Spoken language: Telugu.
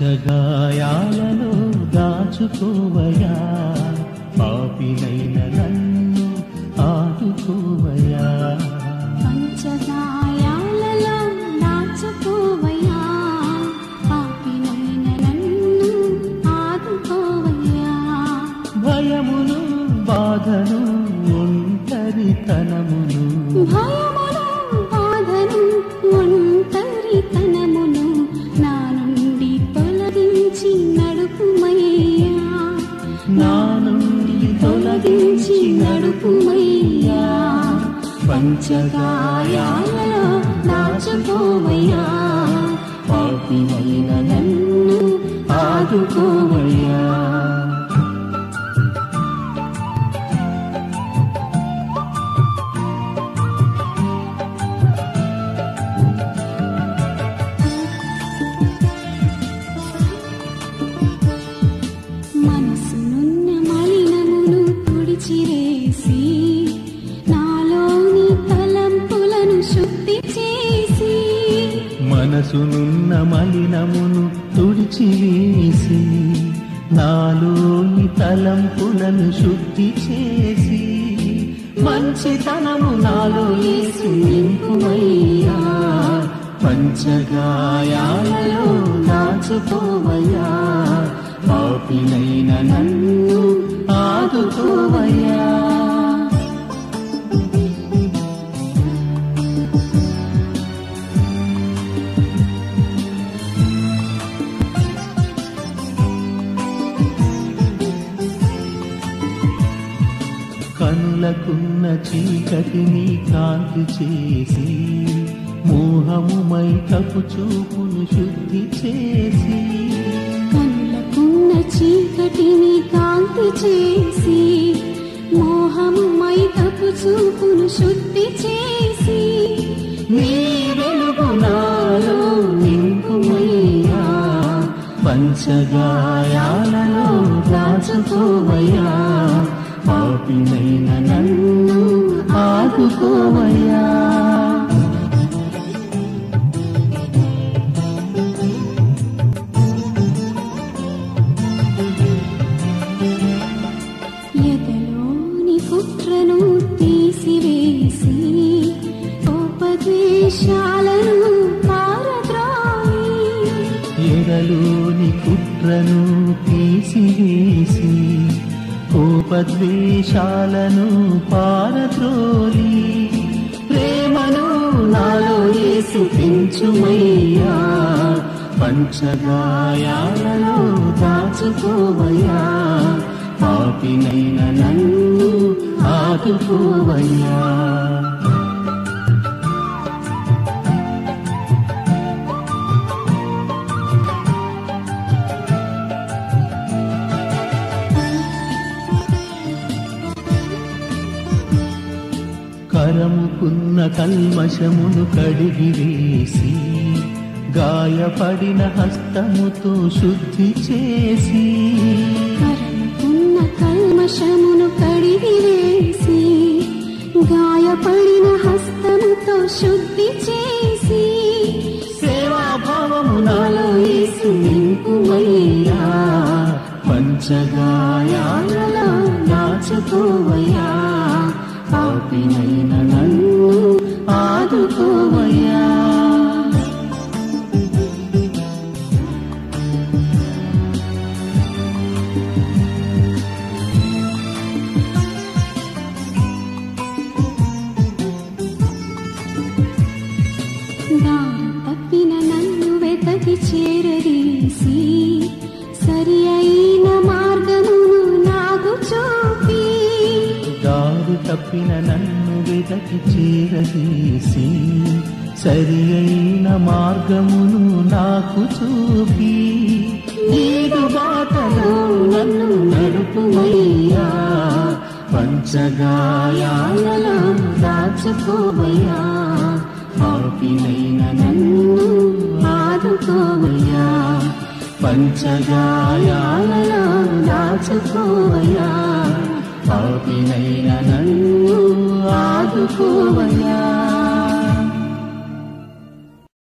పంచగాయాలలో దాచుకోవయా పాపినైన నన్ను ఆదుకోవయా పంచగాయాలలో దాచుకోవయ్యా పాపినైన నన్ను ఆదుకోవయ్యా భయమును బాధను ఒంటరితనమును భయమును బాధను ఒంటరితనమును నా నుండి తొలగించి నడుపుమయ్యా నా నుండి తొలగించి నడుపుమయ్యా పంచగాయాలలో దాచుకోవయ్యా పాపినైన నన్ను ఆదుకోవయ్యా మనసునున్న మలినమును తుడిచివేసి నాలోని తలంపులను శుద్ధి చేసి మనసునున్న మలినమును తుడిచివేసి నాలోని తలంపులను శుద్ధి చేసి మంచితనము నాలో యేసు నింపుమయ్యా పంచగాయాలలో దాచుకోవయ్యా పాపినైన నన్ను ఆదుకోవయ్యా కనులకున్న చీకటిని కాంతి చేసి మోహము మైకపు చూపును శుద్ధి చేసి కనులకున్న చీకటిని కాంతి చేసి మోహము మైకపు చూపును శుద్ధి చేసి నీ వెలుగు నాలో నింపుమయ్యా పంచగాయాలలో దాచుకోవయ్యా పాపినైన నన్ను ఆదుకోవయ్యా ఎదలోని కుట్రను తీసివేసి కోపద్వేషాలను పారద్రోయి ఎడలోని కుట్రను తీసివేసి కోపద్వేషాలను పారద్రోలి ప్రేమను నాలో యేసు పెంచుమయ్యా పంచగాయాలలో దాచుకోవయ్యా పాపినైన నన్ను ఆదుకోవయ్యా కరముకున్న కల్మషమును కడిగివేసి గాయపడిన హస్తముతో శుద్ధి చేసి కరముకున్న కల్మషమును కడిగివేసి గాయపడిన హస్తముతో శుద్ధి చేసి సేవాభావము నాలో యేసు నింపుమయ్యా పంచగాయాలలో దాచుకోవయ్యా పాపినైన నన్ను ఆదుకోవయ్యా దారి తప్పిన నన్ను వెతకి చేరదీసి సరి అయిన మార్గమును నాకు చూపి దారి తప్పిన నన్ను వెతకి చేరదీసి సరి అయిన మార్గమును నాకు చూపి నీదు బాటలో నన్ను నడుపుమయ్యా పంచగాయాలలో దాచుకోవయ్యా పాపినైన నన్ను ఆదుకోవయ్యా పంచగాయాలలో దాచుకోవయ్యా పాపినైన నన్ను ఆదుకోవయ్యా